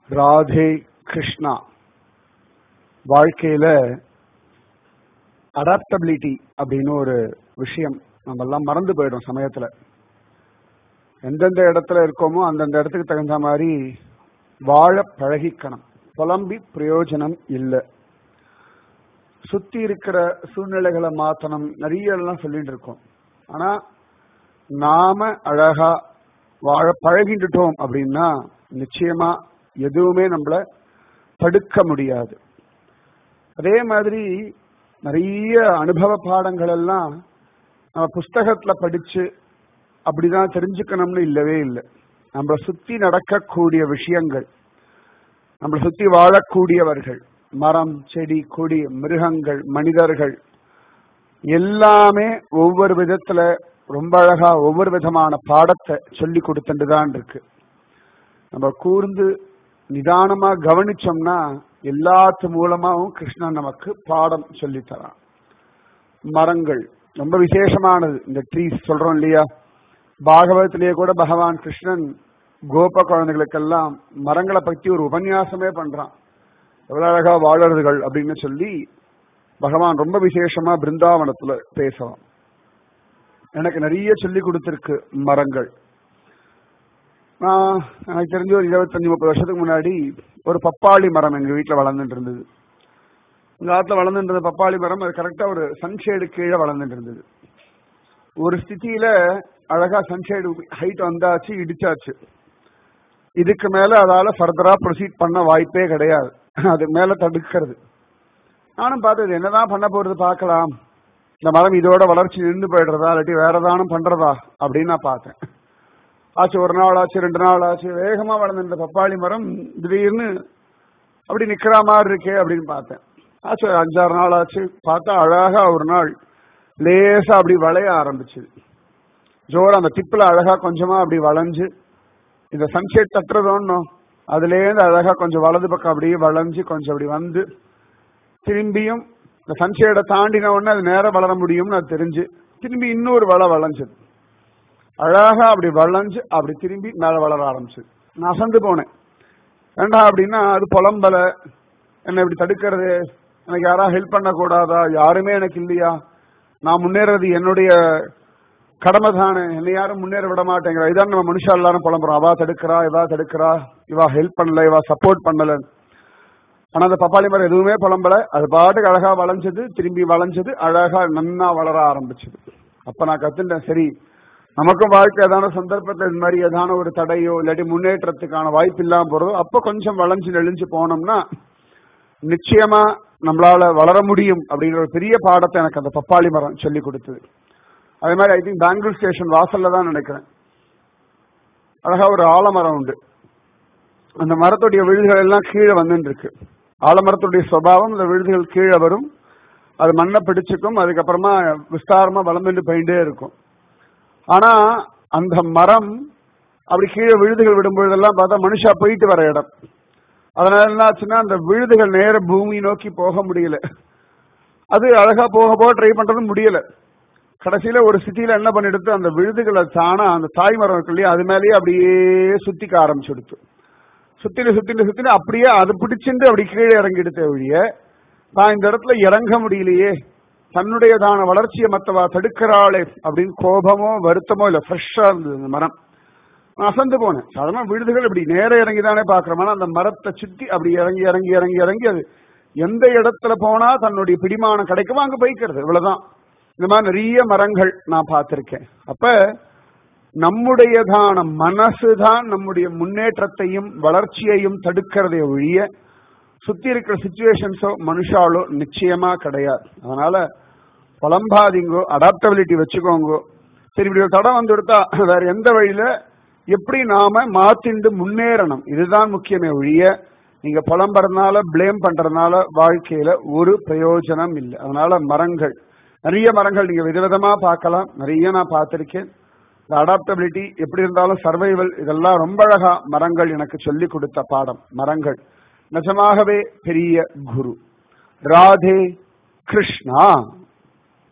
ராதே கிருஷ்ணா வாழ்க்கையில அடாப்டபிலிட்டி அப்படின்னு ஒரு விஷயம் நம்ம எல்லாம் மறந்து போயிடும் சமயத்துல எந்தெந்த இடத்துல இருக்கோமோ அந்தந்த இடத்துக்கு தகுந்த மாதிரி வாழ பழகிக்கணும் புலம்பி பிரயோஜனம் இல்லை சுத்தி இருக்கிற சூழ்நிலைகளை மாத்தணும் நிறைய எல்லாம் சொல்லிட்டு இருக்கோம் ஆனா நாம அழகா வாழ பழகிட்டுட்டோம் அப்படின்னா நிச்சயமா எதுவுமே நம்மள தடுக்க முடியாது அதே மாதிரி நிறைய அனுபவ பாடங்கள் எல்லாம் நம்ம புஸ்தகத்துல படிச்சு அப்படிதான் தெரிஞ்சுக்கணும்னு இல்லவே இல்லை நம்மளை சுத்தி நடக்கக்கூடிய விஷயங்கள் நம்மளை சுத்தி வாழக்கூடியவர்கள் மரம் செடி கொடி மிருகங்கள் மனிதர்கள் எல்லாமே ஒவ்வொரு விதத்துல ரொம்ப அழகா ஒவ்வொரு விதமான பாடத்தை சொல்லி கொடுத்துட்டு தான் இருக்கு நம்ம கூர்ந்து நிதானமா கவனிச்சோம்னா எல்லாத்து மூலமாவும் கிருஷ்ணன் நமக்கு பாடம் சொல்லி தரான் மரங்கள் ரொம்ப விசேஷமானது இந்த ட்ரீஸ் சொல்றோம் இல்லையா பாகவதத்திலேயே கூட பகவான் கிருஷ்ணன் கோப குழந்தைகளுக்கெல்லாம் மரங்களை பத்தி ஒரு உபன்யாசமே பண்றான் எவ்வளவு அழகா வாழறதுகள் அப்படின்னு சொல்லி பகவான் ரொம்ப விசேஷமா பிருந்தாவனத்துல பேசலாம் எனக்கு நிறைய சொல்லி கொடுத்திருக்கு மரங்கள் நான் எனக்கு தெரிஞ்ச ஒரு இருபத்தஞ்சு முப்பது வருஷத்துக்கு முன்னாடி ஒரு பப்பாளி மரம் எங்க வீட்டுல வளர்ந்துட்டு இருந்தது எங்க ஆத்துல வளர்ந்துட்டு இருந்த பப்பாளி மரம் அது கரெக்டா ஒரு சன்ஷேடு கீழே வளர்ந்துட்டு இருந்தது ஒரு ஸ்திதியில அழகா சன்ஷேடு ஹைட் வந்தாச்சு இடிச்சாச்சு இதுக்கு மேல அதால ஃபர்தரா ப்ரொசீட் பண்ண வாய்ப்பே கிடையாது அது மேல தடுக்கிறது நானும் பார்த்தது என்னதான் பண்ண போறது பார்க்கலாம் இந்த மரம் இதோட வளர்ச்சி நின்று போயிடுறதா இல்லாட்டி வேற ஏதானும் பண்றதா அப்படின்னு நான் பார்த்தேன் ஆச்சு ஒரு நாள் ஆச்சு ரெண்டு நாள் ஆச்சு வேகமா வளர்ந்த இந்த பப்பாளி மரம் திடீர்னு அப்படி நிக்கிற மாதிரி இருக்கே அப்படின்னு பார்த்தேன் ஆச்சு ஒரு அஞ்சாறு நாள் ஆச்சு பார்த்தா அழகா ஒரு நாள் லேசா அப்படி வளைய ஆரம்பிச்சுது ஜோர் அந்த டிப்ல அழகா கொஞ்சமா அப்படி வளைஞ்சு இந்த சன்செட் தட்டுறதோன்னு அதுலேருந்து அழகா கொஞ்சம் வலது பக்கம் அப்படியே வளைஞ்சு கொஞ்சம் அப்படி வந்து திரும்பியும் இந்த சன்ஷேடை தாண்டின உடனே அது நேரம் வளர முடியும்னு அது தெரிஞ்சு திரும்பி இன்னொரு வள வளைஞ்சது அழகா அப்படி வளைஞ்சு அப்படி திரும்பி மேல வளர ஆரம்பிச்சது நான் அசந்து போனேன் வேண்டாம் அப்படின்னா அது புலம்பல என்ன இப்படி தடுக்கிறது எனக்கு யாரா ஹெல்ப் பண்ணக்கூடாதா யாருமே எனக்கு இல்லையா நான் முன்னேறது என்னுடைய கடமை தானே என்னை யாரும் முன்னேற விட மாட்டேங்கிற இதான் நம்ம மனுஷா எல்லாரும் புலம்புறோம் அவா தடுக்கிறா இவா தடுக்கிறா இவா ஹெல்ப் பண்ணல இவா சப்போர்ட் பண்ணல ஆனா அந்த பப்பாளி மரம் எதுவுமே புலம்பல அது பாட்டுக்கு அழகா வளைஞ்சது திரும்பி வளைஞ்சது அழகா நன்னா வளர ஆரம்பிச்சது அப்ப நான் கத்துட்டேன் சரி நமக்கும் வாழ்க்கை ஏதான சந்தர்ப்பத்தில் இது மாதிரி ஏதான ஒரு தடையோ இல்லாட்டி முன்னேற்றத்துக்கான வாய்ப்பு இல்லாம போறதோ அப்ப கொஞ்சம் வளைஞ்சு நெளிஞ்சு போனோம்னா நிச்சயமா நம்மளால வளர முடியும் அப்படிங்கிற ஒரு பெரிய பாடத்தை எனக்கு அந்த பப்பாளி மரம் சொல்லி கொடுத்தது அதே மாதிரி ஐ திங்க் பெங்களூர் ஸ்டேஷன் வாசல்ல தான் நினைக்கிறேன் அழகா ஒரு ஆலமரம் உண்டு அந்த மரத்துடைய விழுதுகள் எல்லாம் கீழே வந்துட்டு இருக்கு ஆலமரத்துடைய சுவாவம் இந்த விழுதுகள் கீழே வரும் அது மண்ணை பிடிச்சுக்கும் அதுக்கப்புறமா விஸ்தாரமா வளர்ந்துட்டு போயிட்டே இருக்கும் ஆனா அந்த மரம் அப்படி கீழே விழுதுகள் விடும்பொழுதெல்லாம் பார்த்தா மனுஷா போயிட்டு வர இடம் அதனால என்ன ஆச்சுன்னா அந்த விழுதுகள் நேர பூமி நோக்கி போக முடியல அது அழகா போக போக ட்ரை பண்றது முடியல கடைசியில ஒரு சிட்டியில என்ன பண்ணிடுத்து அந்த விழுதுகளை தானா அந்த தாய் மரம் இருக்கு இல்லையா அது மேலேயே அப்படியே சுத்திக்க ஆரம்பிச்சுடுத்து சுத்தின சுத்தின சுத்தின அப்படியே அது பிடிச்சிட்டு அப்படி கீழே இறங்கிடுத்த ஒழிய நான் இந்த இடத்துல இறங்க முடியலையே தன்னுடையதான வளர்ச்சியை மத்தவா தடுக்கிறாளே அப்படின்னு கோபமோ வருத்தமோ இல்ல ஃப்ரெஷ்ஷா இருந்தது அந்த மரம் நான் அசந்து போனேன் சாதாரண விழுதுகள் இப்படி நேர இறங்கி தானே பாக்குறோம் ஆனா அந்த மரத்தை சுத்தி அப்படி இறங்கி இறங்கி இறங்கி இறங்கி அது எந்த இடத்துல போனா தன்னுடைய பிடிமானம் கிடைக்குமோ அங்க போய்க்கிறது இவ்வளவுதான் இந்த மாதிரி நிறைய மரங்கள் நான் பார்த்திருக்கேன் அப்ப நம்முடையதான மனசுதான் நம்முடைய முன்னேற்றத்தையும் வளர்ச்சியையும் தடுக்கிறதே ஒழிய சுத்தி இருக்கிற சுச்சுவேஷன்ஸோ மனுஷாலோ நிச்சயமா கிடையாது அதனால புலம்பாதீங்கோ அடாப்டபிலிட்டி வச்சுக்கோங்கோ சரி இப்படி ஒரு தடம் வந்து கொடுத்தா வேற எந்த வழியில எப்படி நாம மாத்திண்டு முன்னேறணும் இதுதான் முக்கியமே ஒழிய நீங்க புலம்புறதுனால பிளேம் பண்றதுனால வாழ்க்கையில ஒரு பிரயோஜனம் இல்லை அதனால மரங்கள் நிறைய மரங்கள் நீங்க விதவிதமா பார்க்கலாம் நிறைய நான் பார்த்திருக்கேன் இந்த அடாப்டபிலிட்டி எப்படி இருந்தாலும் சர்வைவல் இதெல்லாம் ரொம்ப அழகா மரங்கள் எனக்கு சொல்லி கொடுத்த பாடம் மரங்கள் நிஜமாகவே பெரிய குரு ராதே கிருஷ்ணா